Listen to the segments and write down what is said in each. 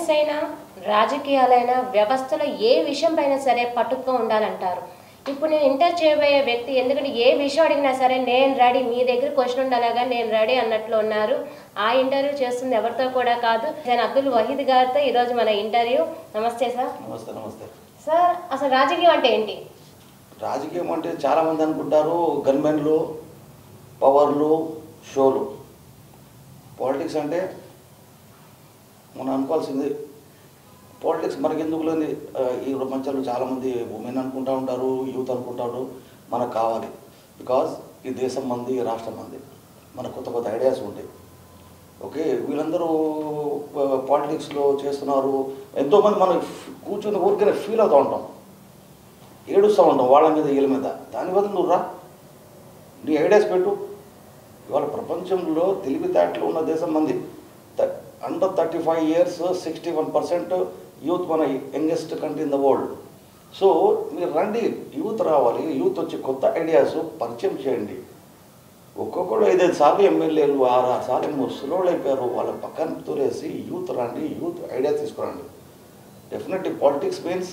Business అయినా రాజకీయాలైనా వ్యవస్థలో ఏ విషయం పైన సరే పట్టుకుగా ఉండాలంటారు ఇప్పుడు నేను ఇంటర్ చేయబోయే వ్యక్తి ఎందుకంటే ఏ విషయం అడిగినా సరే నేను రెడీ మీ దగ్గర క్వశ్చన్ ఉండాలగా నేను రెడీ అన్నట్లు ఉన్నారు ఆ ఇంటర్వ్యూ చేస్తుంది ఎవరితో కూడా కాదు నేను అబ్దుల్ వహీద్ గారితో ఈరోజు మన ఇంటర్వ్యూ నమస్తే సార్ నమస్తే నమస్తే సార్ అసలు రాజకీయం అంటే ఏంటి రాజకీయం అంటే చాలామంది అనుకుంటారు గన్మెన్లు పవర్లు షోలు పాలిటిక్స్ అంటే మనం అనుకోవాల్సింది పాలిటిక్స్ మనకి ఎందుకు లేని ఆ, ఈ ప్రపంచంలో చాలామంది ఉమెన్ అనుకుంటా ఉంటారు యూత్ అనుకుంటారు మనకు కావాలి బికాజ్ ఈ దేశం మంది ఈ రాష్ట్రం మంది మనకు కొత్త కొత్త ఐడియాస్ ఉంటాయి ఓకే వీళ్ళందరూ పాలిటిక్స్లో చేస్తున్నారు ఎంతోమంది మనం కూర్చొని ఊరికే ఫీల్ అవుతూ ఉంటాం ఏడుస్తూ ఉంటాం వాళ్ళ మీద వీళ్ళ మీద దాని బదులు నువ్వు రా నీ ఐడియాస్ పెట్టు ఇవాళ ప్రపంచంలో తెలివితేటలు ఉన్న దేశం మంది under thirty five years sixty one percent youth మన youngest country in the world so మీరు రండి యూత్ రావాలి యూత్ వచ్చి కొత్త ఐడియాస్ పరిచయం చేయండి ఒక్కొక్కడు ఐదైదు సార్లు ఎమ్మెల్యేలు ఆరు ఆరు సార్లు ముసలోళ్ళు అయిపోయారు వాళ్ళ పక్కన తోలేసి యూత్ రండి యూత్ ఐడియాస్ తీసుకురండి definitely politics means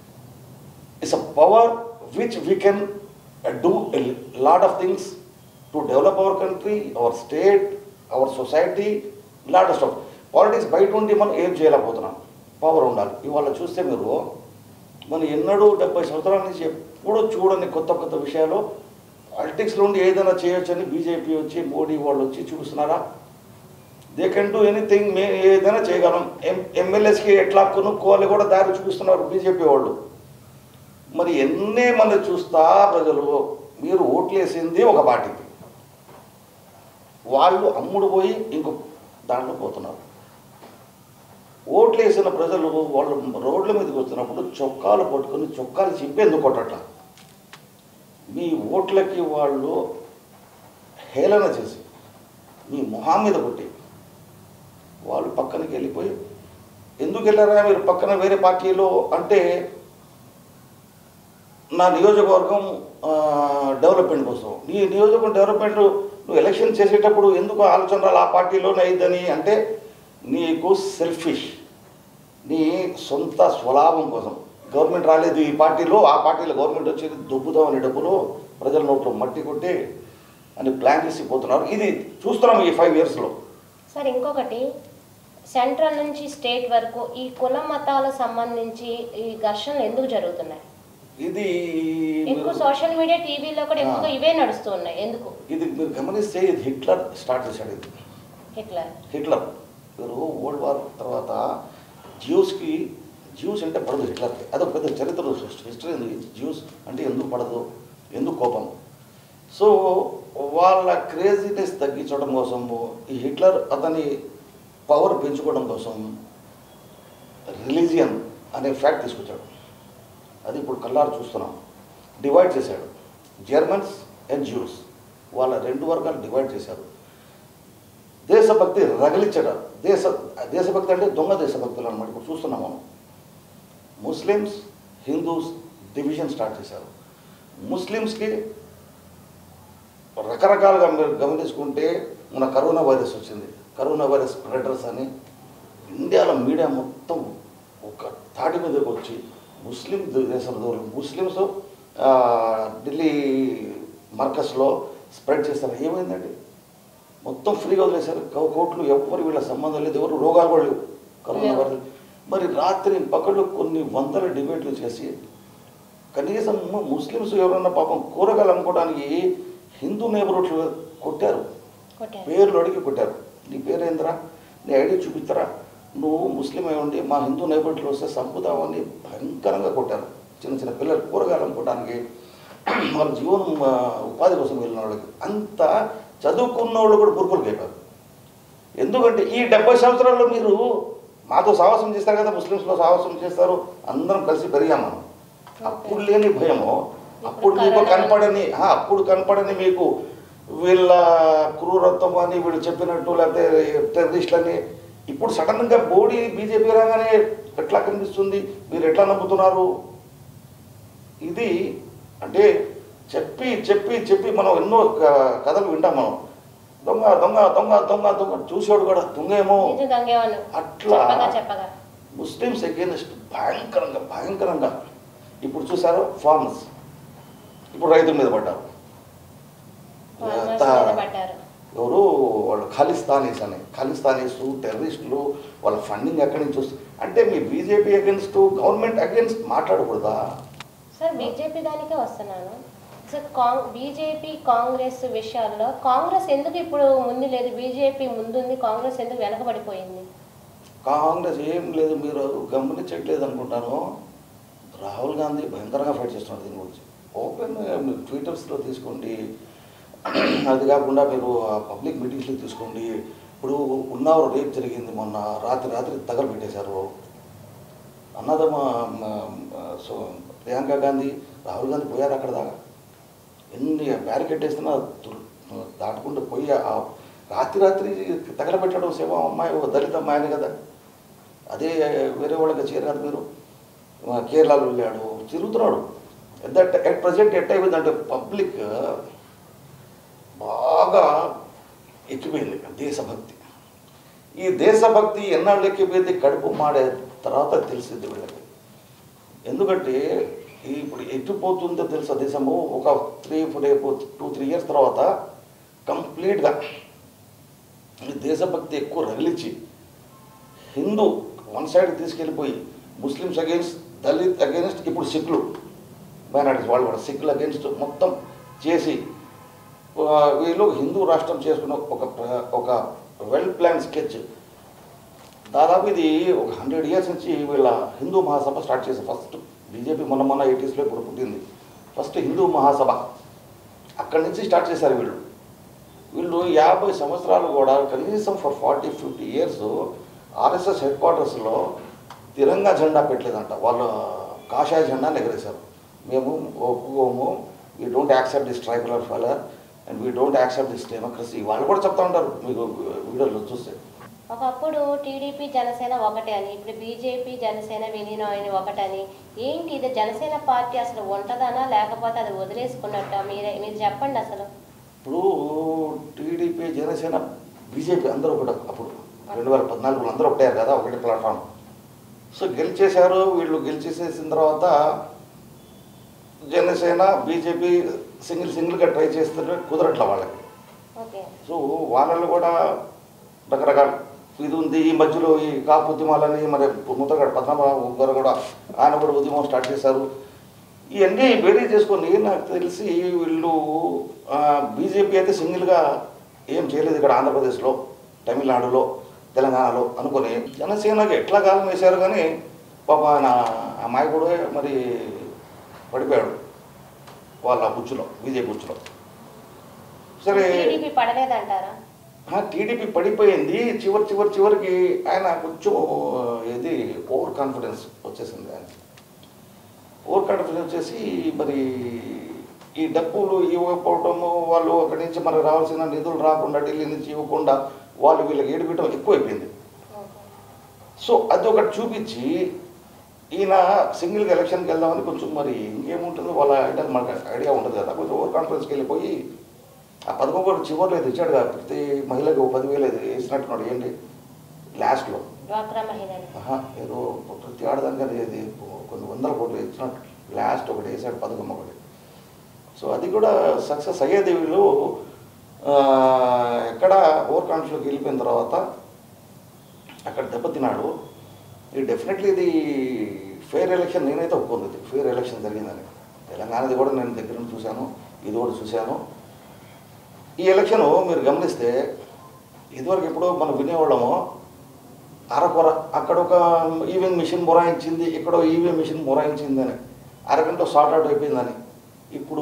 is a power which we can uh, do a lot of things to develop our country, our state, our society, lot of stuff. Politics బయట ఉండి మనం ఏం చేయలేకపోతున్నాం పవర్ ఉండాలి ఇవాళ చూస్తే మీరు మనం ఎన్నడూ డెబ్బై సంవత్సరాల నుంచి ఎప్పుడూ చూడని కొత్త కొత్త విషయాలు పాలిటిక్స్లో ఉండి ఏదైనా చేయొచ్చని బీజేపీ వచ్చి మోడీ వాళ్ళు వచ్చి చూపిస్తున్నారా దే కెన్ డూ ఎనీథింగ్ మే ఏదైనా చేయగలం ఎం ఎమ్మెల్యేస్కి ఎట్లా కొనుక్కోవాలి కూడా దారి చూపిస్తున్నారు బీజేపీ వాళ్ళు మరి ఎన్నే మంది చూస్తా ప్రజలు మీరు ఓట్లేసింది ఒక పార్టీకి వాళ్ళు అమ్ముడు పోయి ఇంకో దాంట్లో పోతున్నారు ఓట్లేసిన ప్రజలు వాళ్ళు రోడ్ల మీదకి వస్తున్నప్పుడు చొక్కాలు పట్టుకొని చొక్కాలు చింపి ఎందుకు కొట్టట్ల మీ ఓట్లకి వాళ్ళు హేళన చేసి మీ మొహం మీద కొట్టి వాళ్ళు పక్కనకి వెళ్ళిపోయి ఎందుకు వెళ్ళారా మీరు పక్కన వేరే పార్టీలో అంటే నా నియోజకవర్గం ఆ, డెవలప్మెంట్ కోసం నీ నియోజకవర్గం డెవలప్మెంట్ నువ్వు ఎలక్షన్ చేసేటప్పుడు ఎందుకు ఆలోచన రాలి ఆ పార్టీలోనే అయిందని అంటే నీకు సెల్ఫిష్ నీ సొంత స్వలాభం కోసం గవర్నమెంట్ రాలేదు ఈ పార్టీలో ఆ పార్టీలో గవర్నమెంట్ వచ్చేది దొబ్బుదామని డబ్బులు ప్రజల నోట్లో మట్టి కొట్టి అని ప్లాన్ చేసి పోతున్నారు ఇది చూస్తున్నాం ఈ ఫైవ్ ఇయర్స్లో సార్ ఇంకొకటి సెంట్రల్ నుంచి స్టేట్ వరకు ఈ కుల మతాలకు సంబంధించి ఈ ఘర్షణలు ఎందుకు జరుగుతున్నాయి ఇది ఎక్కువ మీరు- సోషల్ మీడియా టీవీలో కూడా ఎక్కువ ఆ. ఇవే నడుస్తూ ఉన్నాయి ఎందుకు ఇది మీరు గమనిస్తే ఇది హిట్లర్ స్టార్ట్ చేశాడు ఇది ఇట్లా హిట్లర్ మీరు వరల్డ్ వార్ తర్వాత జ్యూస్కి జ్యూస్ అంటే పడదు హిట్లర్కి అదొక పెద్ద చరిత్ర హిస్టరీ ఉంది జ్యూస్ అంటే ఎందుకు పడదు ఎందుకు కోపం సో వాళ్ళ క్రేజీనెస్ తగ్గించడం కోసము ఈ హిట్లర్ అతని పవర్ పెంచుకోవడం కోసం రిలీజియన్ అనే ఫ్యాక్ట్ తీసుకొచ్చాడు అది ఇప్పుడు కల్లారు చూస్తున్నాం డివైడ్ చేశాడు జర్మన్స్ అండ్ జ్యూస్ వాళ్ళ రెండు వర్గాలు డివైడ్ చేశారు దేశభక్తి రగిలించడం దేశ దేశభక్తి అంటే దొంగ దేశభక్తులు అనమాట ఇప్పుడు చూస్తున్నాం మనం ముస్లిమ్స్ హిందూస్ డివిజన్ స్టార్ట్ చేశారు ముస్లిమ్స్కి రకరకాలుగా మీరు గమనించుకుంటే మన కరోనా వైరస్ వచ్చింది కరోనా వైరస్ స్ప్రెడర్స్ అని ఇండియాలో మీడియా మొత్తం ఒక తాటి మీదకి వచ్చి ముస్లిం దేశంలో ముస్లిమ్స్ ఆ, ఢిల్లీ మర్కస్లో స్ప్రెడ్ చేస్తారు ఏమైందండి మొత్తం ఫ్రీగా వదిలేశారు కో- కోట్లు ఎవరు వీళ్ళ సంబంధం లేదు ఎవరు రోగాలు కూడా లేవు కరోనా లేవు. వైరస్ మరి రాత్రి పగలు కొన్ని వందల డిబేట్లు చేసి కనీసం ముస్లిమ్స్ ఎవరన్నా పాపం కూరగాయలు అమ్ముకోవడానికి హిందూ నేబర్హుడ్లు కొట్టారు కొట్టారు పేర్లు అడిగి కొట్టారు నీ పేరేంద్రా నీ ఐడి చూపిస్తారా నువ్వు ముస్లిం అయి ఉండి మా హిందూ నేబర్హుడ్లో వస్తే సంపుతామని భయంకరంగా కొట్టారు చిన్న చిన్న పిల్లలు కూరగాయలు అమ్ముకోవడానికి వాళ్ళ జీవనం ఆ, ఉపాధి కోసం వెళ్ళిన వాళ్ళకి అంత చదువుకున్న వాళ్ళు కూడా బుర్కులు అయిపోయారు ఎందుకంటే ఈ డెబ్బై సంవత్సరాల్లో మీరు మాతో సాహసం చేస్తారు కదా ముస్లిమ్స్లో సాహసం చేస్తారు అందరం కలిసి పెరిగాం మనం అప్పుడు లేని భయము అప్పుడు మీకు కరోనా కనపడని ఆ, అప్పుడు కనపడని మీకు వీళ్ళ క్రూరత్వం అని వీళ్ళు చెప్పినట్టు లేకపోతే టెర్రరిస్టులని ఇప్పుడు సడన్గా బోడీ బీజేపీ రాగానే ఎట్లా కనిపిస్తుంది మీరు ఎట్లా నమ్ముతున్నారు ఇది అంటే చెప్పి చెప్పి చెప్పి మనం ఎన్నో క- కథలు వింటాం మనం దొంగ దొంగ దొంగ దొంగ దొంగ చూసేవాడు కూడా దొంగ ఏమో నిజం గంగేవాళ్ళు అట్లా చెప్పగా చెప్పగా ముస్లిమ్స్ అగేనెస్ట్ భయంకరంగా భయంకరంగా ఇప్పుడు చూసారు ఫార్మర్స్ ఇప్పుడు రైతుల మీద పడ్డారు ఫార్మర్స్ తా- మీద పడ్డారు ఎవరు వాళ్ళు ఖలిస్తానీస్ అని ఖలిస్తానీస్ టెర్రరిస్టులు వాళ్ళ ఫండింగ్ ఎక్కడి నుంచి వస్తుంది అంటే మీ బీజేపీ అగేన్స్ట్ గవర్నమెంట్ అగేన్స్ట్ మాట్లాడకూడదా సార్ బీజేపీ దానికే వస్తున్నాను సార్ కాంగ్ బీజేపీ కాంగ్రెస్ విషయాల్లో కాంగ్రెస్ ఎందుకు ఇప్పుడు ముందు లేదు బీజేపీ ముందుంది కాంగ్రెస్ ఎందుకు వెనకబడిపోయింది కాంగ్రెస్ ఏం లేదు మీరు గమనించట్లేదు అనుకుంటాను రాహుల్ గాంధీ భయంకరంగా ఫైట్ చేస్తున్నారు దీని గురించి ఓపెన్ మీరు ట్విట్టర్స్లో తీసుకోండి అది కాకుండా మీరు పబ్లిక్ మీటింగ్స్లో తీసుకోండి ఇప్పుడు ఉన్నావు రేప్ జరిగింది మొన్న రాత్రి రాత్రి తగలబెట్టేశారు అన్నదమ్మ సో ప్రియాంక గాంధీ రాహుల్ గాంధీ పోయారు అక్కడ దాకా ఎన్ని బ్యారికేడ్ వేస్తున్నా దు- దాటుకుంటూ పోయి ఆ రాత్రి రాత్రి తగలబెట్టడం సేవ అమ్మాయి ఒక దళిత అమ్మాయిని కదా అదే వేరే వాళ్ళకి చేరారు మీరు ఆ, కేరళలో వెళ్ళాడు తిరుగుతున్నాడు దట్ ఎట్ ప్రజెంట్ ఎట్ అయిపోయిందంటే పబ్లిక్ బాగా ఎక్కిపోయింది దేశభక్తి ఈ దేశభక్తి ఎన్నాళ్ళు ఎక్కిపోయింది కడుపు మాడే తర్వాత తెలిసింది వీళ్ళకి ఎందుకంటే ఈ ఇప్పుడు ఎట్టిపోతుందో తెలుసా దేశము ఒక త్రీ రేపు టూ త్రీ ఇయర్స్ తర్వాత కంప్లీట్గా ఈ దేశభక్తి ఎక్కువ రగిలించి హిందూ వన్ సైడ్ తీసుకెళ్ళిపోయి ముస్లిమ్స్ అగేన్స్ట్ దళిత్ అగేన్స్ట్ ఇప్పుడు సిఖ్లు మైనారిటీస్ వాళ్ళు కూడా సిఖ్లు అగేన్స్ట్ మొత్తం చేసి ఆ, వీళ్ళు హిందూ రాష్ట్రం చేసుకున్న ఒక ప్ర- ఒక వెల్ ప్లాన్ స్కెచ్ దాదాపు ఇది ఒక హండ్రెడ్ ఇయర్స్ నుంచి వీళ్ళ హిందూ మహాసభ స్టార్ట్ చేశారు ఫస్ట్ బీజేపీ మొన్న మొన్న ఎయిటీస్లో ఇప్పుడు పుట్టింది ఫస్ట్ హిందూ మహాసభ అక్కడి నుంచి స్టార్ట్ చేశారు వీళ్ళు వీళ్ళు యాభై సంవత్సరాలు కూడా కనీసం for forty fifty years RSS head క్వార్టర్స్లో తిరంగా జెండా పెట్టలేదంట వాళ్ళు కాషాయ జెండా ఎగరేశారు మేము ఒప్పుకోము we don't accept this tribal failure and we don't accept this democracy వాళ్ళు కూడా చెప్తా ఉంటారు మీకు వీడియోలో చూస్తే ఒకప్పుడు టీడీపీ జనసేన ఒకటే అని ఇప్పుడు బీజేపీ జనసేన విలీనం అని ఒకటని ఏంటి ఇది జనసేన పార్టీ అసలు ఉంటదనా లేకపోతే అది వదిలేసుకున్నట్ట మీరే మీరు చెప్పండి అసలు ఇప్పుడు టీడీపీ జనసేన బీజేపీ అందరూ ఒకటి అప్పుడు రెండు వేల పద్నాలుగులో అందరూ ఒకటే కదా ఒకటి ప్లాట్ఫామ్ సో గెలిచేశారు వీళ్ళు గెలిచేసేసిన తర్వాత జనసేన బీజేపీ సింగిల్ సింగిల్గా ట్రై చేస్తుంటే కుదరట్ల వాళ్ళకి ఓకే సో వాళ్ళలో కూడా రకరకాల ఇది ఉంది ఈ మధ్యలో ఈ కాపు ఉద్యమాలని మరి ముద్దగడ పద్మనాభ గారు కూడా ఆయన కూడా ఉద్యమం స్టార్ట్ చేశారు ఇవన్నీ వేరే చేసుకొని నాకు తెలిసి వీళ్ళు బీజేపీ అయితే సింగిల్గా ఏం చేయలేదు ఇక్కడ ఆంధ్రప్రదేశ్లో తమిళనాడులో తెలంగాణలో అనుకొని జనసేనకి ఎట్లా కాలం వేశారు కానీ పాప ఆయన ఆ మాయకుడు మరి పడిపోయాడు వాళ్ళ బుచ్చులో బీజేపీ బుచ్చులో సరే టీడీపీ పడలేదంటారా ఆ, టీడీపీ పడిపోయింది చివరి చివరి చివరికి ఆయన కొంచెం ఇది ఓవర్ కాన్ఫిడెన్స్ వచ్చేసింది ఆయన ఓవర్ కాన్ఫిడెన్స్ వచ్చేసి మరి ఈ డబ్బులు ఇవ్వకపోవటము వాళ్ళు అక్కడి నుంచి మనకు రావాల్సిన నిధులు రాకుండా ఢిల్లీ నుంచి ఇవ్వకుండా వాళ్ళు వీళ్ళకి ఏడిపించడం ఎక్కువైపోయింది ఓకే. సో అది ఒకటి చూపించి ఈయన సింగిల్గా ఎలక్షన్కి వెళ్దామని కొంచెం మరి ఇంకేముంటుందో వాళ్ళ ఐడియా మనకు ఐడియా ఉంటుంది కదా కొంచెం ఓవర్ కాన్ఫిడెన్స్కి వెళ్ళిపోయి ఆ పథకం కూడా చివరిలో ఇది ఇచ్చాడు కదా ప్రతి మహిళకు ఓ పదివేలు ఇది వేసినట్టున్నాడు ఏంటి లాస్ట్లో డ్వాక్రా మహిళలు ఆహా, ఏదో ప్రతి ఆడదానికి అది ఇది కొన్ని వందల కోట్లు ఇచ్చినట్టు లాస్ట్ ఒకటి వేసాడు పథకం ఒకటి సో అది కూడా సక్సెస్ అయ్యేది వీళ్ళు ఆ, ఎక్కడ ఓవర్ కాన్ఫిడెన్స్లోకి వెళ్ళిపోయిన తర్వాత అక్కడ దెబ్బతిన్నాడు ఇది డెఫినెట్లీ ఇది ఫెయిర్ ఎలక్షన్ నేనైతే ఒప్పుకుంది ఫెయిర్ ఎలక్షన్ జరిగిందని తెలంగాణది కూడా నేను దగ్గర నుంచి చూశాను ఇది కూడా చూశాను ఈ ఎలక్షన్ మీరు గమనిస్తే ఇదివరకు ఎప్పుడో మనం వినేవాళ్ళము అరకొర అక్కడ ఒక ఈవీఎం మిషన్ మొరాయించింది ఇక్కడ ఈవీఎం మిషన్ మొరాయించిందని అరగంట షార్ట్ అవుట్ అయిపోయిందని ఇప్పుడు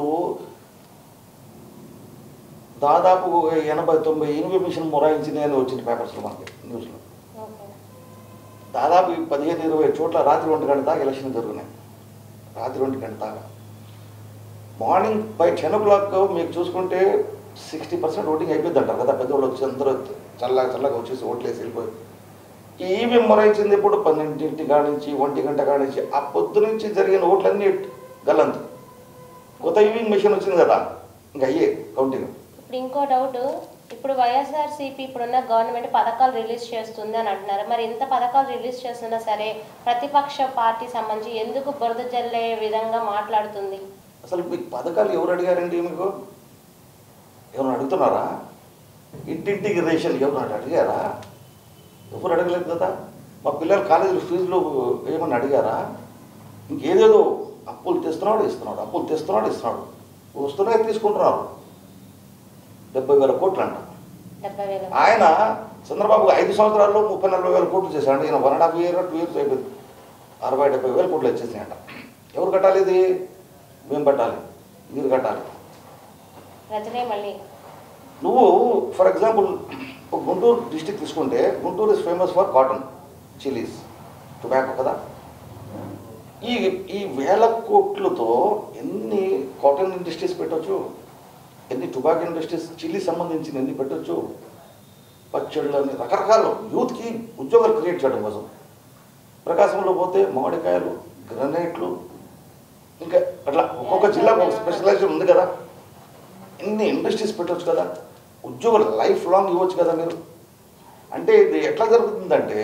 దాదాపు ఒక ఎనభై తొంభై ఈవీఎం మిషన్ మొరాయించింది అని వచ్చింది పేపర్స్లో మనకి న్యూస్లో ఓకే దాదాపు ఈ పదిహేను ఇరవై చోట్ల రాత్రి ఒంటి గంట దాకా ఎలక్షన్ జరుగుతున్నాయి రాత్రి ఒంటి గంట దాకా morning by ten o'clock మీకు చూసుకుంటే సిక్స్టీ పర్సెంట్ ఓటింగ్ అయిపోయింది అంటారు కదా పెద్దవాళ్ళు వచ్చి అందరూ చల్లగా చల్లగా వచ్చేసి ఓట్లు వేసి వెళ్ళిపోయి ఈ ఈవీఎం మొరాయించింది ఇప్పుడు పన్నెండింటి కానించి ఒంటి గంట కానించి ఆ పొద్దు నుంచి జరిగిన ఓట్లన్నీ గల్లంతు కొత్త ఈవీఎం మిషన్ వచ్చింది కదా ఇంకా అయ్యే కౌంటింగ్ ఇప్పుడు ఇంకో డౌట్ ఇప్పుడు వైఎస్ఆర్సీపీ ఇప్పుడున్న గవర్నమెంట్ పథకాలు రిలీజ్ చేస్తుంది అని అంటున్నారు మరి ఇంత పథకాలు రిలీజ్ చేస్తున్నా సరే ప్రతిపక్ష పార్టీ సంబంధించి ఎందుకు బురద జల్లే విధంగా మాట్లాడుతుంది అసలు మీకు పథకాలు ఎవరు అడిగారండి మీకు ఎవరు అడుగుతున్నారా ఇంటింటికి రేషన్ ఎవరు అడిగారా ఎవరు అడగలేదు కదా మా పిల్లలు కాలేజీలో ఫీజులు ఏమని అడిగారా ఇంకేదేదో అప్పులు తెస్తున్నాడు ఇస్తున్నాడు అప్పులు తెస్తున్నాడు ఇస్తున్నాడు వస్తున్నాయి తీసుకుంటున్నారు డెబ్బై వేల కోట్లు అంట డెబ్బై వేల ఆయన చంద్రబాబు ఐదు సంవత్సరాల్లో ముప్పై నలభై వేల కోట్లు చేశాడు ఈయన one and half year two years అయిపోయింది అరవై డెబ్బై వేల కోట్లు వచ్చేసినాయంట ఎవరు కట్టాలి ఇది మేము కట్టాలి మీరు కట్టాలి ప్రజలే మళ్ళీ నువ్వు ఫర్ ఎగ్జాంపుల్ ఒక గుంటూరు డిస్టిక్ తీసుకుంటే Guntur is famous for cotton chillies tobacco కదా ఈ ఈ వేల కోట్లతో ఎన్ని కాటన్ ఇండస్ట్రీస్ పెట్టొచ్చు ఎన్ని టొబాకో ఇండస్ట్రీస్ చిల్లీ సంబంధించిన ఎన్ని పెట్టొచ్చు పచ్చళ్ళు అని రకరకాలు యూత్కి ఉద్యోగాలు క్రియేట్ చేయడం కోసం ప్రకాశంలో పోతే మామిడికాయలు గ్రనైట్లు ఇంకా అట్లా ఒక్కొక్క జిల్లాకు ఒక స్పెషలైజేషన్ ఉంది కదా ఎన్ని ఇండస్ట్రీస్ పెట్టవచ్చు కదా ఉద్యోగులు లైఫ్ లాంగ్ ఇవ్వచ్చు కదా మీరు అంటే ఇది ఎట్లా జరుగుతుందంటే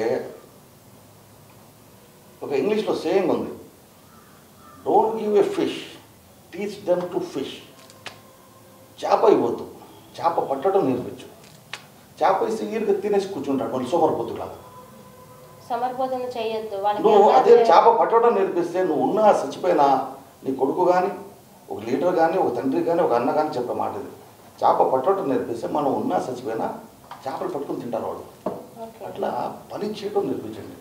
ఒక ఇంగ్లీష్లో సేయింగ్ ఉంది don't give a fish teach them to fish చేప ఇవ్వద్దు చేప పట్టడం నేర్పించు చేప ఇస్తే ఈరుగా తినేసి కూర్చుంటాడు మళ్ళీ సోమరిపోతులాగా సమర్పోతన చేయొద్దు వాళ్ళకి నువ్వు ఎలా అదే చేయాలి? చేప పట్టడం నేర్పిస్తే నువ్వు ఉన్నా చచ్చిపోయినా నీ కొడుకు కానీ ఒక లీడర్ కానీ ఒక తండ్రి కానీ ఒక అన్న కానీ చెప్పే మాట ఇది చేప పట్టడం నేర్పిస్తే మనం ఉన్నా చచ్చిపోయినా చేపలు పట్టుకుని తింటారు వాళ్ళు ఓకే. అట్లా పని చేయడం నేర్పించండి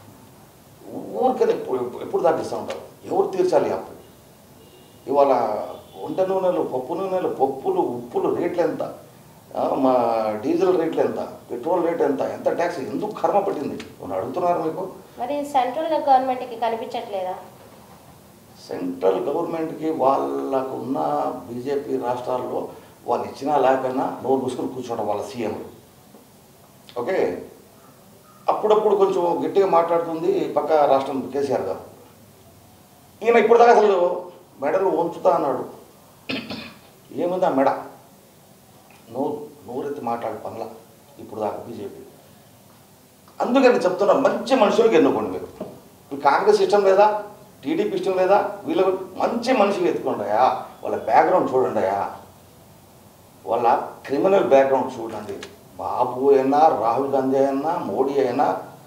ఊరికనే ఎప్పుడు ఎప్పుడు దాటిస్తూ ఉంటారు ఎవరు తీర్చాలి ఈ అప్పు ఇవాళ వంట నూనెలు పప్పు నూనెలు పప్పులు ఉప్పులు రేట్లు ఎంత ఆ, మా డీజిల్ రేట్లు ఎంత పెట్రోల్ రేట్ ఎంత ఎంత ట్యాక్స్ ఎందుకు కర్మ పట్టింది వాళ్ళు అడుగుతున్నారు మీకు మరి సెంట్రల్ గవర్నమెంట్కి కనిపించట్లేదా సెంట్రల్ గవర్నమెంట్కి వాళ్ళకు ఉన్న బీజేపీ రాష్ట్రాల్లో వాళ్ళు ఇచ్చినా లేకపోయినా నోరు మూసుకొని కూర్చోవడం వాళ్ళ సీఎంలు ఓకే అప్పుడప్పుడు కొంచెం గట్టిగా మాట్లాడుతుంది పక్క రాష్ట్రం కేసీఆర్ గారు ఈయన ఇప్పుడు దాకా అసలు మెడలు వంచుతా అన్నాడు ఏముంది ఆ మెడ నోరు నోరెత్తి మాట్లాడు పనుల ఇప్పుడు దాకా బీజేపీ అందుకని చెప్తున్నా మంచి మనుషులకు ఎన్నుకోండి మీరు మీకు కాంగ్రెస్ ఇష్టం లేదా టీడీపీ ఇష్టం లేదా వీళ్ళు మంచి మనిషికి ఎత్తుకోండియా వాళ్ళ బ్యాక్గ్రౌండ్ చూడండియా వాళ్ళ క్రిమినల్ బ్యాక్గ్రౌండ్ చూడండి బాబు అయినా రాహుల్ గాంధీ అయినా మోడీ అయినా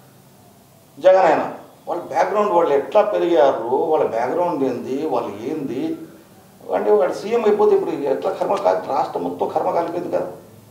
జగన్ అయినా వాళ్ళ బ్యాక్గ్రౌండ్ వాళ్ళు ఎట్లా పెరిగారు వాళ్ళ బ్యాక్గ్రౌండ్ ఏంది వాళ్ళు ఏంది అంటే వాడు సీఎం అయిపోతే ఇప్పుడు ఎట్లా కర్మ కాలి రాష్ట్రం మొత్తం కర్మ కాలిపోయింది కదా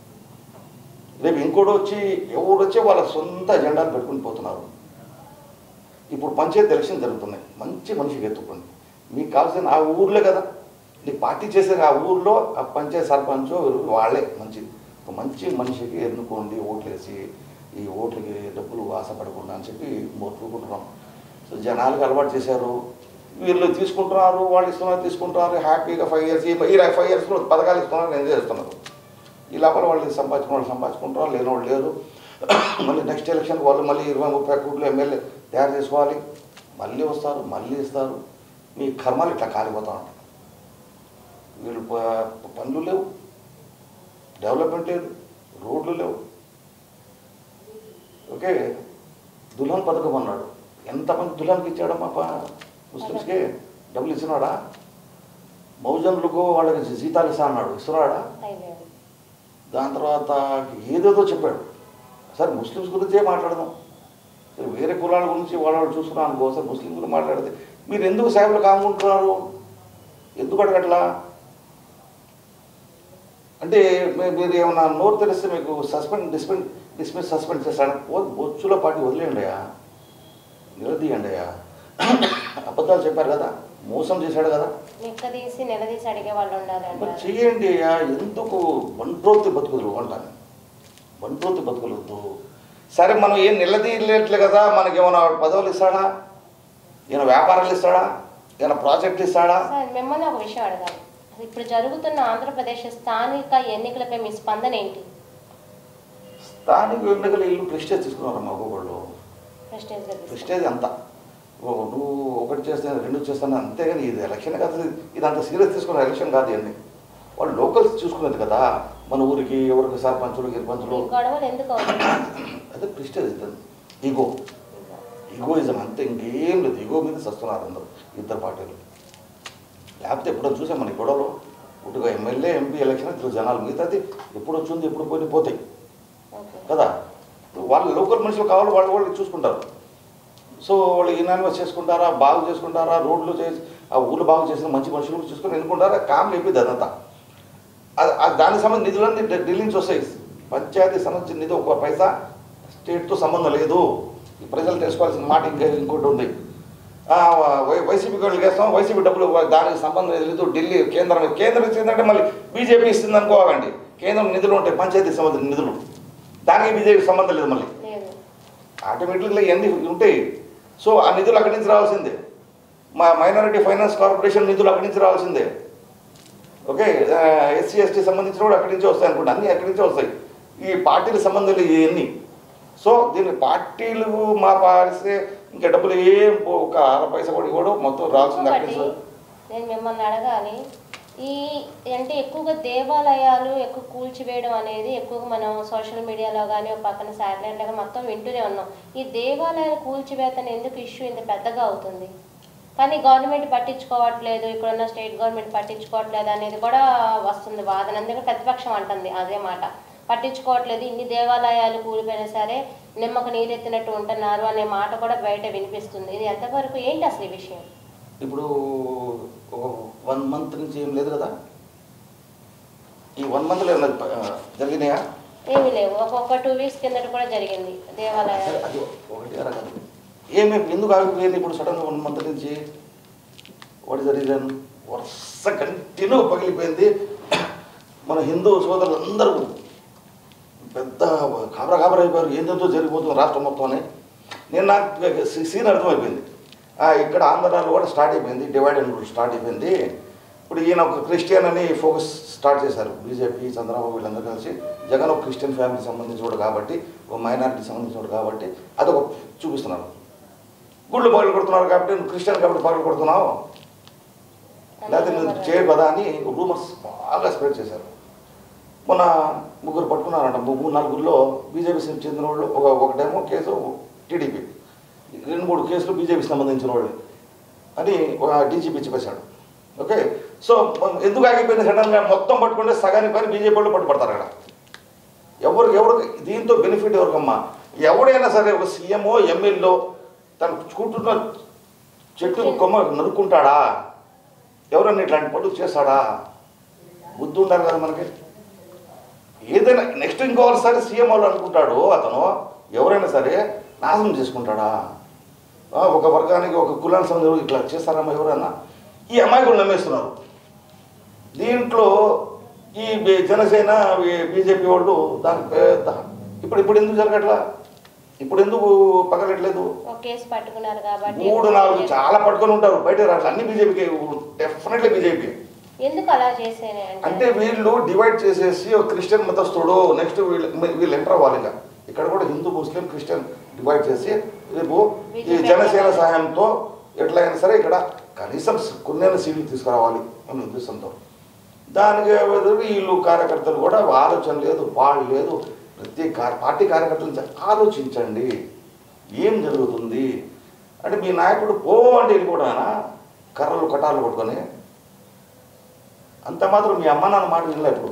రేపు ఇంకోటి వచ్చి ఎవరు వచ్చి వాళ్ళ సొంత ఎజెండాలు పెట్టుకుని పోతున్నారు ఇప్పుడు పంచాయతీ ఎలక్షన్ జరుగుతున్నాయి మంచి మనిషికి ఎత్తుకోండి మీకు కావాల్సిన ఆ ఊర్లే కదా నీ పార్టీ చేసే ఆ ఊర్లో ఆ పంచాయతీ సర్పంచ్ వాళ్ళే మంచిది ఒక మంచి మనిషికి ఎన్నుకోండి ఓట్లేసి ఈ ఓట్లకి డబ్బులు ఆశపడకుండా అని చెప్పి మొత్తుకుంటున్నాం సో జనాలకు అలవాటు చేశారు వీళ్ళు తీసుకుంటున్నారు వాళ్ళు ఇస్తున్నారు తీసుకుంటున్నారు హ్యాపీగా ఫైవ్ ఇయర్స్ ఈ ఫైవ్ ఇయర్స్లో పథకాలు ఇస్తున్నారు ఎంజాయ్ చేస్తున్నారు ఈ లోపల వాళ్ళు సంపాదించుకున్న వాళ్ళు సంపాదించుకుంటారు లేని వాళ్ళు లేరు మళ్ళీ నెక్స్ట్ ఎలక్షన్ వాళ్ళు మళ్ళీ ఇరవై ముప్పై కోట్లు ఎమ్మెల్యే తయారు చేసుకోవాలి మళ్ళీ వస్తారు మళ్ళీ ఇస్తారు మీ కర్మలు ఇట్లా కాలిపోతా ఉంటాయి వీళ్ళు ప- పనులు లేవు డెవలప్మెంట్ లేదు రోడ్లు లేవు ఓకే దుల్హన్ పథకం అన్నాడు ఎంతమంది దుల్హన్కి ఇచ్చాడమ్మా ప- ముస్లిమ్స్కి డబ్బులు ఇచ్చినాడా మౌజన్లకు వాళ్ళకి జీతాలు ఇస్తా అన్నాడు ఇస్తున్నాడా అయిపోయాడు దాని తర్వాత ఏదేదో చెప్పాడు సరే ముస్లిమ్స్ గురించే మాట్లాడదాం సరే వేరే కులాల గురించి వాళ్ళ వాళ్ళు చూసుకున్నాం అనుకో సరే ముస్లిం గురించి మాట్లాడితే మీరు ఎందుకు సేవలు కాముకుంటున్నారు ఎందుకు అడగట్లా అంటే మీ- మీరు ఏమన్నా నోరు తెలిస్తే మీకు సస్పెండ్ డిస్పెండ్ డిస్మిస్ సస్పెండ్ చేస్తాను బొచ్చులో పార్టీ వదిలేయండి అయ్యా నిలదీయండి అయ్యా అబద్ధాలు చెప్పారు కదా మోసం చేశాడు కదా నిక్కదీసి నిలదీసి అడిగే వాళ్ళు ఉండాలి మరి అంటారు చెయ్యండి అయ్యా ఎందుకు బంట్రోతి బతుకులు అంటాను బంట్రోతి బతుకులొద్దు సరే మనం ఏం నిలదీయలేట్లే కదా మనకి ఏమైనా పదవులు ఇస్తాడా ఏమైనా వ్యాపారాలు ఇస్తాడా ఏమైనా ప్రాజెక్టులు ఇస్తాడా సార్ మిమ్మల్ని ఒక విషయం అడగాలి అసలు ఇప్పుడు జరుగుతున్న ఆంధ్రప్రదేశ్ స్థానిక ఎన్నికలపై మీ స్పందన ఏంటి స్థానిక ఎన్నికలు ఇల్లు ప్రెస్టేజ్ తీసుకున్నారమ్మా ఒక్కొక్కళ్ళు ప్రెస్టేజ్ గా తీసుకుంటారు. ప్రెస్టేజ్ అంతా ఓ, నువ్వు ఒకటి చేస్తే రెండు చేస్తాను అంతేగాని ఇది ఎలక్షన్ కాదు ఇది అంత సీరియస్ తీసుకున్న ఎలక్షన్ కాదు ఇవన్నీ వాళ్ళు లోకల్స్ చూసుకునేది కదా మన ఊరికి ఎవరికి సర్పంచులు ఈ గిరిపంచులు గొడవలు ఎందుకు అవుతుంది అదే ప్రిస్టేజ్ ఈగో ఈగోయిజం అంతే ఇంకేం లేదు ఈగో మీద సస్తున్నారు అందరూ ఇద్దరు పార్టీలు లేకపోతే ఎప్పుడో చూసాం మన గొడవలు ఇటుగా ఎమ్మెల్యే ఎంపీ ఎలక్షన్ ఇద్దరు జనాలు మిగతాది ఎప్పుడు వచ్చింది ఎప్పుడు పోయి పోతాయి ఓకే కదా వాళ్ళు లోకల్ మనుషులు కావాలి వాళ్ళు వాళ్ళు చూసుకుంటారు సో వాళ్ళు ఇనానిమస్ చేసుకుంటారా బాగు చేసుకుంటారా రోడ్లు చేసి ఆ ఊళ్ళు బాగు చేసిన మంచి మనుషులు కూడా చూసుకొని ఎన్నుకుంటారా కామ్లు అయిపోయింది అదంతా అది- అది దానికి సంబంధించిన నిధులన్నీ ఢి- ఢిల్లీ నుంచి వస్తాయి పంచాయతీ సంబంధించిన నిధి ఒక పైసా స్టేట్తో సంబంధం లేదు ఈ ప్రజలు తెలుసుకోవాల్సిన మాట ఇంకా ఇంకోటి ఉంది ఆ, వై- వైసీపీ వాళ్ళు వేస్తాం వైసీపీ డబ్బులు దానికి సంబంధం లేదు ఢిల్లీ కేంద్రం కేంద్రం ఇచ్చిందంటే మళ్ళీ బీజేపీ ఇస్తుంది అనుకోవాలండి కేంద్రం నిధులు ఉంటాయి పంచాయతీ సంబంధించిన నిధులు దానికి బీజేపీ సంబంధం లేదు మళ్ళీ లేదు ఆటోమేటిక్గా ఇవన్నీ ఉంటాయి సో ఆ నిధులు అక్కడి నుంచి రావాల్సిందే మా మైనారిటీ ఫైనాన్స్ కార్పొరేషన్ నిధులు అక్కడి నుంచి రావాల్సిందే ఓకే ఎస్సీ ఎస్టీ సంబంధించిన కూడా అక్కడి నుంచే వస్తాయి అనుకుంటా అన్నీ అక్కడి నుంచే వస్తాయి ఈ పార్టీలకు సంబంధం లేదు ఇవన్నీ సో దీన్ని పార్టీలు మా పారిస్తే ఇంకా డబ్బులు ఏం పో- ఒక అర పైసా కూడా ఇవ్వడం మొత్తం రావాల్సింది అక్కడి ఇంకొకటి నుంచి నేను మిమ్మల్ని అడగాలి ఈ అంటే ఎక్కువగా దేవాలయాలు ఎక్కువ కూల్చివేయడం అనేది ఎక్కువగా మనం సోషల్ మీడియాలో కానీ ఒక పక్కన శాటిలైట్లో కానీ మొత్తం వింటూనే ఉన్నాం ఈ దేవాలయాలు కూల్చివేతన ఎందుకు ఇష్యూ ఇంత పెద్దగా అవుతుంది కానీ గవర్నమెంట్ పట్టించుకోవట్లేదు ఇక్కడున్న స్టేట్ గవర్నమెంట్ పట్టించుకోవట్లేదు అనేది కూడా వస్తుంది వాదన అందుకే ప్రతిపక్షం అంటుంది అదే మాట పట్టించుకోవట్లేదు ఇన్ని దేవాలయాలు కూలిపోయినా సరే నిమ్మకు నీరెత్తినట్టు ఉంటున్నారు అనే మాట కూడా బయట వినిపిస్తుంది ఇది ఎంతవరకు ఏంటి అసలు ఈ విషయం ఇప్పుడు ఒక వన్ మంత్ నుంచి ఏం లేదు కదా ఈ వన్ మంత్లో ఏమైనా ఆ, జరిగినాయా ఏమీ లేవు ఒక్కొక్క టూ వీక్స్ కిందట కూడా జరిగింది సరే, దేవాలయాలు అది ఒకటి అర కాదు ఏమి ఎందుకు ఆగిపోయింది ఇప్పుడు సడన్గా వన్ మంత్ నుంచి వాట్ ఇస్ ద రీజన్ వరుస కంటిన్యూ పగిలిపోయింది మన హిందూ సోదరులు అందరూ పెద్ద కాబరా కాబరా అయిపోయారు ఏందో జరిగిపోతుంది రాష్ట్రం మొత్తం అని నేను నాకు సీన్ అర్థమైపోయింది ఆ, ఇక్కడ ఆంధ్రాలో కూడా స్టార్ట్ అయిపోయింది డివైడ్ అండ్ రూల్ స్టార్ట్ అయిపోయింది ఇప్పుడు ఈయన ఒక క్రిస్టియన్ అని ఫోకస్ స్టార్ట్ చేశారు బీజేపీ చంద్రబాబు వీళ్ళందరూ కలిసి జగన్ ఒక క్రిస్టియన్ ఫ్యామిలీ సంబంధించినోడు కాబట్టి ఒక మైనారిటీ సంబంధించినోడు కాబట్టి అదొక చూపిస్తున్నారు గుళ్ళు పగలు కొడుతున్నారు కాబట్టి నువ్వు క్రిస్టియన్ కాబట్టి పగలు కొడుతున్నావు లేకపోతే నువ్వు చేయడు కదా అని రూమర్స్ బాగా స్ప్రెడ్ చేశారు మొన్న ముగ్గురు పట్టుకున్నారంట ము- మూడు నలుగురిలో బీజేపీ చెందిన వాళ్ళు ఒక ఒకటేమో కేసు టీడీపీ రెండు మూడు కేసులు బీజేపీకి సంబంధించిన వాళ్ళు అని ఒక డీజీపీ చెప్పేశాడు ఓకే సో మ- ఎందుకు ఆగిపోయింది సడన్గా మొత్తం పట్టుకుంటే సగానికి పని బీజేపీ వాళ్ళు పట్టుబడతారు అక్కడ ఎవరు ఎవరు దీంతో బెనిఫిట్ ఎవరికమ్మా ఎవడైనా సరే ఒక సీఎంఓ ఎమ్మెల్యేలో తను కూర్చున్న చెట్టు కొమ్మ నరుక్కుంటాడా ఎవరన్నా ఇట్లాంటి పనులు చేస్తాడా బుద్ధి ఉండాలి కదా మనకి ఏదైనా నెక్స్ట్ ఇంకోసారి సీఎం వాళ్ళు అనుకుంటాడు అతను ఎవరైనా సరే నాశనం చేసుకుంటాడా ఆ, ఒక వర్గానికి ఒక కులానికి సంబంధించి ఇట్లా చేస్తారమ్మా ఎవరైనా ఈ అమ్మాయి కూడా నమ్మేస్తున్నారు దీంట్లో ఈ బి- జనసేన బి- బీజేపీ వాళ్ళు దానికి పెద్ద ఇప్పుడు ఇప్పుడు ఎందుకు జరగట్లా ఇప్పుడు ఎందుకు పగలట్లేదు ఒక కేసు పట్టుకున్నారు కాబట్టి మూడు నాలుగు చాలా పట్టుకొని ఉంటారు బయట రాట్లా అన్ని బీజేపీకి డెఫినెట్లీ బీజేపీ ఎందుకు అలా చేసేది అంటే వీళ్ళు డివైడ్ చేసేసి ఒక క్రిస్టియన్ మతస్థుడు నెక్స్ట్ వీళ్ళు వీళ్ళు ఎంటర్ అవ్వాలి ఇంకా ఇక్కడ కూడా హిందూ ముస్లిం క్రిస్టియన్ డివైడ్ చేసి రేపు ఈ జనసేన సహాయంతో ఎట్లయినా సరే ఇక్కడ కనీసం కొన్నైనా సీట్లు తీసుకురావాలి అనే ఉద్దేశంతో దానికి బదులు వీళ్ళు కార్యకర్తలు కూడా ఆలోచన లేదు వాళ్ళు లేదు ప్రతి కా- పార్టీ కార్యకర్తల నుంచి ఆలోచించండి ఏం జరుగుతుంది అంటే మీ నాయకుడు పో అంటే వెళ్ళిపోవడానా కర్రలు కటాలు పట్టుకొని అంత మాత్రం మీ అమ్మ నాన్న మాట వినలే ఇప్పుడు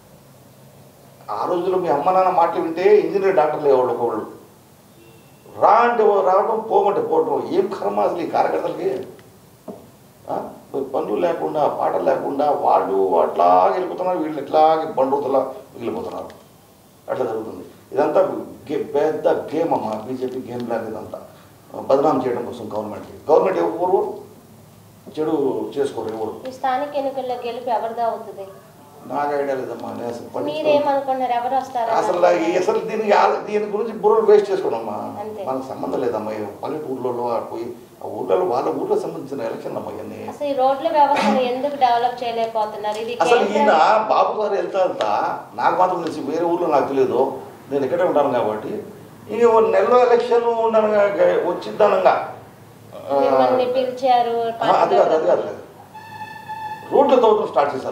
ఆ రోజుల్లో మీ అమ్మ నాన్న మాటలు వింటే ఇంజనీర్ డాక్టర్లు ఎవరు ఒకళ్ళు రా అంటే ఓ రావడం పోమంటే పోవటం ఏం కర్మ అసలు ఈ కార్యకర్తలకి ఆ? పనులు లేకుండా పాటలు లేకుండా వాళ్ళు అట్లాగే వెళ్ళిపోతున్నారు వీళ్ళు ఎట్లాగే బండుతులా మిగిలిపోతున్నారు అట్లా జరుగుతుంది ఇదంతా గే పెద్ద గేమ్ అమ్మా బీజేపీ గేమ్ లాగా ఇదంతా బదనాం చేయడం కోసం గవర్నమెంట్కి గవర్నమెంట్ ఎవరు చెడు చేసుకోరు ఎవరు ఈ స్థానిక ఎన్నికల్లో గెలుపు ఎవరిదో అవుతుంది నాకు ఐడియా లేదమ్మా నేను అసలు పట్టించుకోను. మీరేమనుకున్నారు ఎవరు వస్తారు అసలు ఈ- అసలు దీనికి ఆ- దీని గురించి బుర్రలు వేస్ట్ చేసుకోనమ్మా అంతే. మనకు సంబంధం లేదమ్మా ఈ పల్లెటూర్లలో ఆ పోయి ఆ ఊర్లలో వాళ్ళ ఊర్లో సంబంధించిన ఎలక్షన్ అమ్మా ఇవన్నీ అసలు ఈ రోడ్ల వ్యవస్థను ఎందుకు డెవలప్ చేయలేకపోతున్నారు ఇది అసలు ఈయన కేంద్రం బాబు గారు వెళ్తా వెళ్తా నాకు మాత్రం తెలిసి వేరే ఊర్లో నాకు తెలియదు నేను ఇక్కడే ఉంటాను కాబట్టి ఇక ఓ నెలలో ఎలక్షన్ ఉండనుగా వచ్చిద్దనంగా ఆ, మిమ్మల్ని పిలిచారు ఆ, అది కాదు అది కాదు రోడ్లు తవ్వడం స్టార్ట్ చేశారు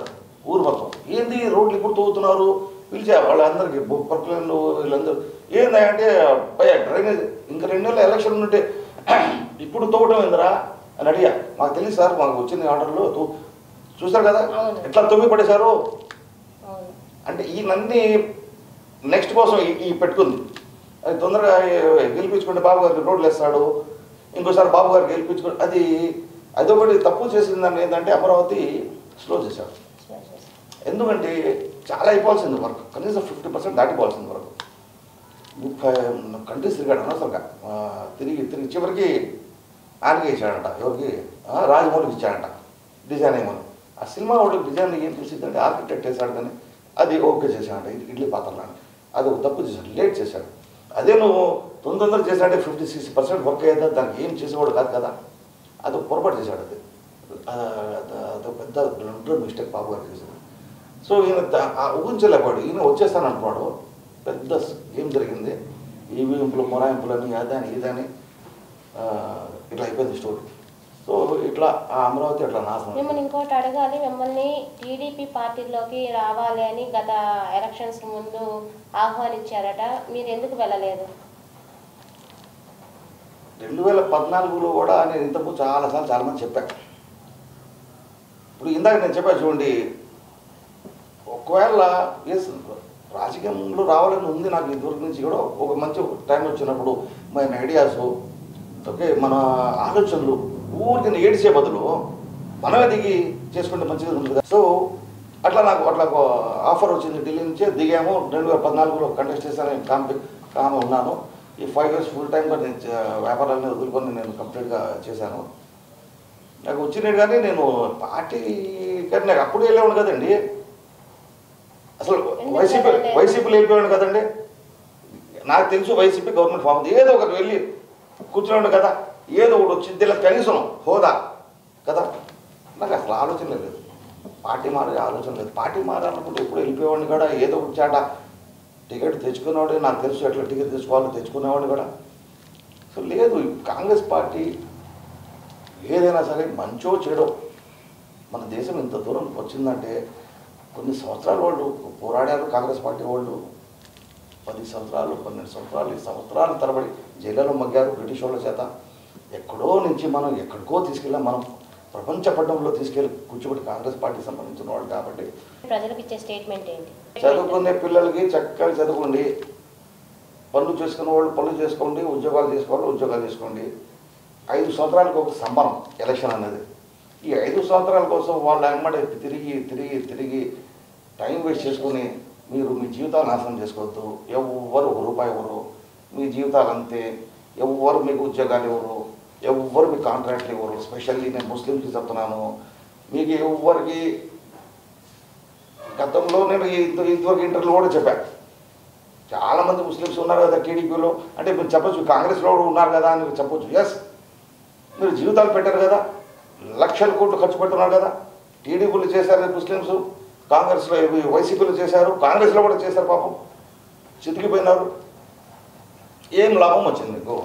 ఊరు మొత్తం ఏంది రోడ్లు ఇప్పుడు తవ్వుతున్నారు పిలిచా వాళ్ళందరికీ పర్కులను వీళ్ళందరూ ఏందంటే భయ డ్రైనేజ్ ఇంకా రెండు నెలలు ఎలక్షన్ ఉంటే ఇప్పుడు తవ్వటం ఏందిరా అని అడిగా మాకు తెలియదు సార్ మాకు వచ్చిన ఆర్డర్లో తవ్వు- చూసారు కదా అవును. ఎట్లా తవ్వి పడేశారు అవును అంటే ఈ నన్ని నెక్స్ట్ కోసం ఈ- ఈ పెట్టుకుంది అది తొందరగా గెలిపించుకుంటే బాబు గారికి రోడ్లు వేస్తాడు ఇంకోసారి బాబు గారికి గెలిపించుకుంటే అది అదొకటి తప్పు చేసిందని ఏంటంటే అమరావతి స్లో చేశాడు సరే, సరే. ఎందుకంటే చాలా అయిపోవాల్సింది వర్క్ కనీసం ఫిఫ్టీ పర్సెంట్ దాటిపోవాల్సింది వర్క్ ముప్పై కంట్రీస్ తిరిగాడు అనవసరంగా ఆ, తిరిగి తిరిగి చివరికి ఆయనకి ఇచ్చాడంట ఎవరికి ఆ, రాజమౌళికి ఇచ్చాడంట డిజైన్ ఏమని ఆ సినిమా వాళ్ళకి డిజైన్ ఏం చూసిందంటే ఆర్కిటెక్ట్ వేసాడు కానీ అది ఓకే చేశాడంట ఇది ఇడ్లీ పాత్రలాని అది ఒక తప్పు చేశాడు లేట్ చేశాడు అదే నువ్వు తొందర చేశాడంటే ఫిఫ్టీ సిక్స్టీ పర్సెంట్ వర్క్ అయ్యేదా దానికి ఏం చేసేవాడు కాదు కదా అది ఒక పొరపాటు చేశాడు అది ఆ, అది- అదొక పెద్ద బ్లండర్ మిస్టేక్ బాబు గారు చేశాడు సో ఈయన ద- ఆ ఊహించలేపాడు ఈయన వచ్చేస్తాను అనుకున్నాడు పెద్ద స్- ఏం జరిగింది ఈవీఎంపులు మొరాయింపులని అదని ఇదని ఆ, ఇట్లా అయిపోయింది స్టోరీ సో ఇట్లా ఆ అమరావతి అట్లా నాశనం మిమ్మల్ని ఇంకోటి అడగాలి మిమ్మల్ని టీడీపీ పార్టీలోకి రావాలి అని గత ఎలక్షన్స్ ముందు ఆహ్వానించారట మీరు ఎందుకు వెళ్ళలేదు రెండు వేల పద్నాలుగులో కూడా నేను ఇంతకు చాలాసార్లు చాలామంది చెప్పాను ఇప్పుడు ఇందాక నేను చెప్పాను చూడండి ఒకవేళ ఎస్ రాజకీయంలో రావాలని ఉంది నాకు ఇదివరకు నుంచి కూడా ఒక మంచి టైం వచ్చినప్పుడు మన ఐడియాస్ ఓకే మన ఆలోచనలు ఊరికి ఏడిచే బదులు మనమే దిగి చేసుకుంటే మంచిగా ఉంటుంది కదా సో అట్లా నాకు అట్లా ఒక ఆఫర్ వచ్చింది ఢిల్లీ నుంచే దిగాము రెండు వేల పద్నాలుగులో కంటెస్ట్ చేశాను కాంపి కామ ఉన్నాను ఈ ఫైవ్ ఇయర్స్ ఫుల్ టైంగా నేను చే- వ్యాపారాన్ని వదులుకొని నేను కంప్లీట్గా చేశాను నాకు వచ్చినాడు కానీ నేను పార్టీ కానీ నాకు అప్పుడు వెళ్ళేవాడు కదండి అసలు ఎందుకు వైసీపీ వెళ్ళలేదు? వైసీపీలో వెళ్ళిపోయాడు కదండి నాకు తెలుసు వైసీపీ గవర్నమెంట్ ఫామ్ ఉంది. ఏదో ఒకటి వెళ్ళి కూర్చున్నాడు కదా ఏదో ఒకటి వచ్చింది ఇలా కనీసం హోదా కదా నాకు అసలు ఆలోచన లేదు పార్టీ మారే ఆలోచన లేదు పార్టీ మారాలనుకుంటే ఎప్పుడు వెళ్ళిపోయేవాడిని కూడా ఏదో ఒకటి చాట టికెట్ తెచ్చుకునేవాడే నాకు తెలుసు ఎట్లా టికెట్ తెచ్చుకోవాలో తెచ్చుకునేవాడిని కూడా సో లేదు ఈ కాంగ్రెస్ పార్టీ ఏదైనా సరే మంచో చెడో మన దేశం ఇంత దూరం వచ్చిందంటే కొన్ని సంవత్సరాల వాళ్ళు పోరాడారు కాంగ్రెస్ పార్టీ వాళ్ళు పది సంవత్సరాలు పన్నెండు సంవత్సరాలు ఈ సంవత్సరాల తరబడి జైల్లో మగ్గారు బ్రిటిష్ వాళ్ళ చేత ఎక్కడో నుంచి మనం ఎక్కడికో తీసుకెళ్ళాం మనం ప్రపంచ పట్టణంలో తీసుకెళ్ళి కూర్చోబెట్టి కాంగ్రెస్ పార్టీకి సంబంధించిన వాళ్ళు కాబట్టి ప్రజలకు ఇచ్చే స్టేట్మెంట్ ఏంటి చదువుకునే పిల్లలకి చక్కగా చదువుకోండి పనులు చేసుకునే వాళ్ళు పనులు చేసుకోండి ఉద్యోగాలు చేసుకోవాలి ఉద్యోగాలు చేసుకోండి ఐదు సంవత్సరాలకు ఒక సంబరం ఎలక్షన్ అనేది ఈ ఐదు సంవత్సరాల కోసం వాళ్ళ వెంబడి తిరిగి తిరిగి తిరిగి టైం వేస్ట్ చేసుకుని మీరు మీ జీవితాలు నాశనం చేసుకోవద్దు ఎవ్వరు ఒక రూపాయి ఇవ్వరు మీ జీవితాలు అంతే ఎవ్వరు మీకు ఉద్యోగాలు ఇవ్వరు ఎవ్వరు మీకు కాంట్రాక్ట్లు ఇవ్వరు స్పెషల్లీ నేను ముస్లింస్కి చెప్తున్నాను మీకు ఎవ్వరికి గతంలో నేను ఇంత- ఇంతవరకు ఇంటర్వ్యూలో కూడా చెప్పాను చాలా మంది ముస్లిమ్స్ ఉన్నారు కదా టీడీపీలో అంటే మీరు చెప్పొచ్చు కాంగ్రెస్లో కూడా ఉన్నారు కదా అని మీరు చెప్పొచ్చు ఎస్ మీరు జీవితాలు పెట్టారు కదా లక్షల కోట్లు ఖర్చు పెట్టున్నారు కదా టీడీపీలు చేశారు ముస్లిమ్స్ కాంగ్రెస్లో ఇవి వైసీపీలు చేశారు కాంగ్రెస్లో కూడా చేశారు పాపం చితికిపోయినారు ఏం లాభం వచ్చింది మీకు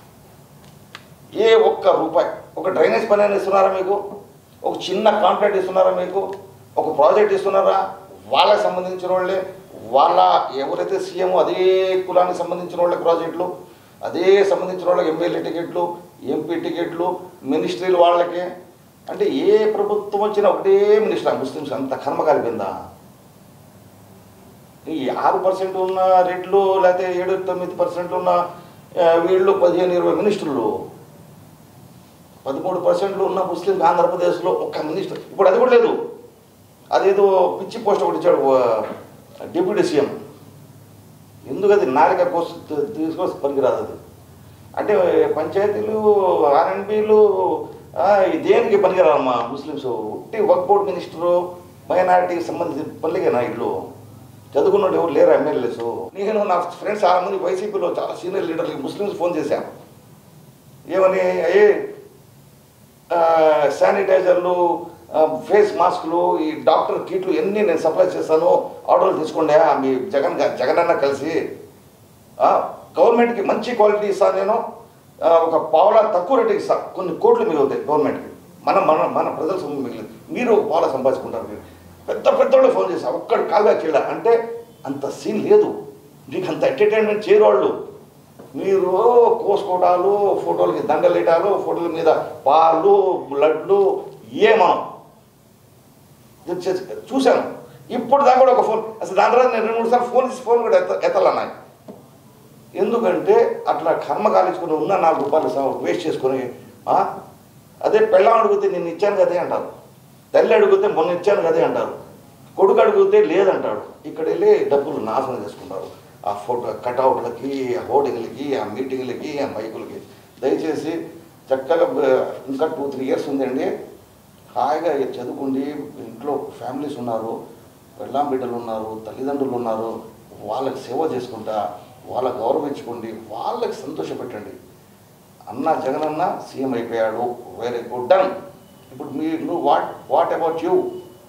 ఏ ఒక్క రూపాయి ఒక డ్రైనేజ్ పని అయినా ఇస్తున్నారా మీకు ఒక చిన్న కాంట్రాక్ట్ ఇస్తున్నారా మీకు ఒక ప్రాజెక్ట్ ఇస్తున్నారా వాళ్ళకి సంబంధించిన వాళ్ళే వాళ్ళ ఎవరైతే సీఎం అదే కులానికి సంబంధించిన వాళ్ళకి ప్రాజెక్టులు అదే సంబంధించిన వాళ్ళకి ఎమ్మెల్యే టికెట్లు ఎంపీ టికెట్లు మినిస్ట్రీలు వాళ్ళకి అంటే ఏ ప్రభుత్వం వచ్చినా ఒకటే మినిస్టర్ ముస్లిమ్స్ అంత కర్మ కలిపిందా ఈ ఆరు పర్సెంట్ ఉన్న రెడ్లు లేకపోతే ఏడు తొమ్మిది పర్సెంట్ ఉన్న ఆ, వీళ్ళు పదిహేను ఇరవై మినిస్టర్లు పదమూడు పర్సెంట్లు ఉన్న ముస్లిం ఆంధ్రప్రదేశ్లో ఒక్క మినిస్టర్ ఇప్పుడు అది కూడా లేదు అదేదో పిచ్చి పోస్ట్ ఒకటి ఇచ్చాడు ఆ, డిప్యూటీ సీఎం ఎందుకు అది నాలిక కోసం తీసుకొస్తే పనికిరాదు అది అంటే పంచాయతీలు ఆర్ఎన్బిలు దేనికి పనికిరాదమ్మా ముస్లిమ్స్ ఉట్టి వర్క్ బోర్డ్ మినిస్టరు మైనారిటీకి సంబంధించిన పనులకేనా ఇల్లు చదువుకున్నట్టు ఎవరు లేరు ఎమ్మెల్యేస్ నేను నా ఫ్రెండ్స్ చాలా మంది వైసీపీలో చాలా సీనియర్ లీడర్లకి ముస్లిమ్స్ ఫోన్ చేశాను ఏమని అయ్యే శానిటైజర్లు ఆ, ఫేస్ మాస్కులు ఈ డాక్టర్ కిట్లు ఎన్ని నేను సప్లై చేస్తాను ఆర్డర్లు తీసుకోండి ఆ, మీ జగన్ గా- జగన్ అన్న కలిసి ఆ, గవర్నమెంట్కి మంచి క్వాలిటీ ఇస్తాను నేను ఆ, ఒక పావులా తక్కువ రేటుకి ఇస్తాను కొన్ని కోట్లు మిగులుతాయి గవర్నమెంట్కి మన మన మన ప్రజల సొమ్ము మిగిలింది మీరు పావులా సంపాదించుకుంటారు మీరు పెద్ద పెద్దోళ్ళు ఫోన్ చేశా ఒక్కడు కాల్ బ్యాక్ చేయడా అంటే అంత సీన్ లేదు మీకు అంత ఎంటర్టైన్మెంట్ చేయరోళ్ళు మీరు కోసుకోవటాలు ఫోటోలకి దండలు వేయటాలు ఫోటోల మీద పాలు బ్లడ్లు ఏమనం ఇది చేసి- చూశాను ఇప్పుడు దాకా కూడా ఒక ఫోన్ అసలు దాని తర్వాత నేను రెండు మూడు సార్లు ఫోన్ చేసి ఫోన్ కూడా ఎత్త ఎత్తాలన్నాయి ఎందుకంటే అట్లా కర్మ కాలించుకుని ఉన్న నాలుగు రూపాయలు సమ- వేస్ట్ చేసుకొని ఆ, అదే పెళ్ళం అడిగితే నేను ఇచ్చాను కదే అంటారు తల్లి అడిగితే మొన్న ఇచ్చాను కదే అంటారు కొడుకు అడిగితే లేదంటాడు ఇక్కడ వెళ్ళి డబ్బులు నాశనం చేసుకుంటారు ఆ ఫోటో కటౌట్లకి ఆ హోర్డింగ్లకి ఆ మీటింగ్లకి ఆ మైకులకి దయచేసి చక్కగా బ- ఇంకా టూ త్రీ ఇయర్స్ ఉందండి హాయిగా చదువుకుండి ఇంట్లో ఫ్యామిలీస్ ఉన్నారు పెళ్ళాం బిడ్డలు ఉన్నారు తల్లిదండ్రులు ఉన్నారు వాళ్ళకి సేవ చేసుకుంటా వాళ్ళకి గౌరవించుకోండి వాళ్ళకి సంతోషపెట్టండి అన్న జగనన్న సీఎం అయిపోయాడు వెరీ గుడ్ డన్ ఇప్పుడు మీరు నువ్వు వాట్ వాట్ అబౌట్ యూ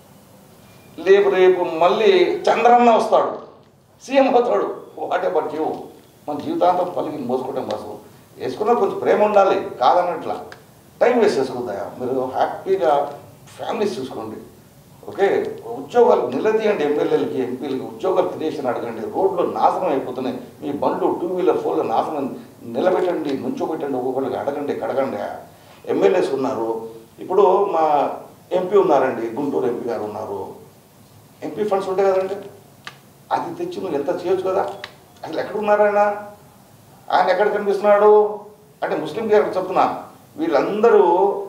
రేపు రేపు మళ్ళీ చంద్రన్న వస్తాడు సీఎం అవుతాడు వాట్ అబౌట్ యూ మన జీవితాంతం పలికి మోసుకుంటే మోసం వేసుకున్న కొంచెం ప్రేమ ఉండాలి కాదన్నట్ల టైం వేస్ట్ చేసుకుందా మీరు హ్యాపీగా ఫ్యామిలీస్ చూసుకోండి ఓకే ఉద్యోగాలు నిలదీయండి ఎమ్మెల్యేలకి ఎంపీలకి ఉద్యోగాలు క్రియేషన్ అడగండి రోడ్లు నాశనం అయిపోతున్నాయి మీ బండ్లు టూ వీలర్ ఫోర్లు నాశనం నిలబెట్టండి నుంచోబెట్టండి ఒక్కొక్కరికి అడగండి కడగండి ఎమ్మెల్యేస్ ఉన్నారు ఇప్పుడు మా ఎంపీ ఉన్నారండి గుంటూరు ఎంపీ గారు ఉన్నారు ఎంపీ ఫండ్స్ ఉంటాయి కదండి అది తెచ్చి నువ్వు ఎంత చేయొచ్చు కదా అసలు ఎక్కడ ఉన్నారు ఆయన ఆయన ఎక్కడ కనిపిస్తున్నాడు అంటే ముస్లిం గారు చెప్తున్నా వీళ్ళందరూ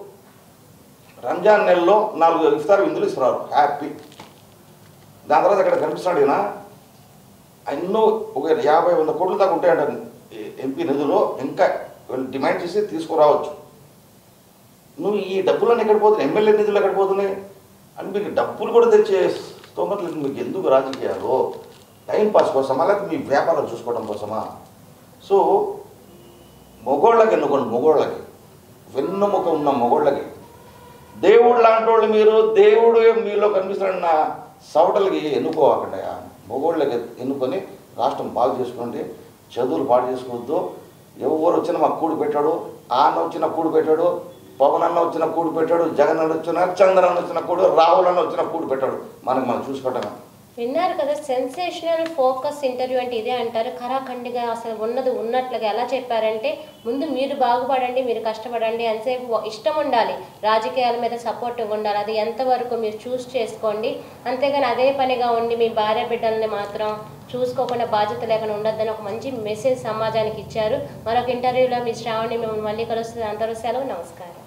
రంజాన్ నెలలో నాలుగు ఇఫ్తార్ విందులు ఇస్తున్నారు హ్యాపీ దాని తర్వాత ఎక్కడ కనిపిస్తున్నాడు ఈయన ఎన్నో ఒక యాభై వంద కోట్ల దాకా ఉంటాయంట ఎంపీ నిధులు ఇంకా వీళ్ళు డిమాండ్ చేసి తీసుకురావచ్చు నువ్వు ఈ డబ్బులన్నీ ఎక్కడ పోతున్నాయి ఎమ్మెల్యే నిధులు ఎక్కడ పోతున్నాయి అని మీకు డబ్బులు కూడా తెచ్చే స్తోమత లేదు మీకు ఎందుకు రాజకీయాలు టైం పాస్ కోసమా లేకపోతే మీ వ్యాపారం చూసుకోవడం కోసమా సో మొగోళ్ళకి ఎన్నుకోండి మొగోళ్ళకి వెన్నుముక ఉన్న మొగోళ్ళకి దేవుడు లాంటి వాళ్ళు మీరు దేవుడు మీలో కనిపిస్తున్న సవటలకి ఎన్నుకోవాకండి మొగోళ్ళకి ఎన్నుకొని రాష్ట్రం బాగు చేసుకోండి చదువులు పాడు చేసుకోవద్దు ఎవరు వచ్చినా మాకు కూడి పెట్టాడు ఆన్న వచ్చిన కూడి పెట్టాడు పవన్ అన్న వచ్చిన కూడి పెట్టాడు జగన్ అన్న వచ్చిన చంద్రన్ వచ్చిన కూడు రాహుల్ అన్న వచ్చిన కూడి పెట్టాడు మనకి మనం చూసుకోవటం విన్నారు కదా సెన్సేషనల్ ఫోకస్ ఇంటర్వ్యూ అంటే ఇదే అంటారు ఖరాఖండిగా అసలు ఉన్నది ఉన్నట్లుగా ఎలా చెప్పారంటే ముందు మీరు బాగుపడండి మీరు కష్టపడండి ఎంతసేపు ఇష్టం ఉండాలి రాజకీయాల మీద సపోర్ట్ ఉండాలి అది ఎంతవరకు మీరు చూస్ చేసుకోండి అంతేగాని అదే పనిగా ఉండి మీ భార్య బిడ్డల్ని మాత్రం చూసుకోకుండా బాధ్యత లేకుండా ఉండొద్దని ఒక మంచి మెసేజ్ సమాజానికి ఇచ్చారు మరొక ఇంటర్వ్యూలో మీ శ్రావణి మిమ్మల్ని మళ్ళీ కలుస్తుంది అంతవరకు సెలవు నమస్కారం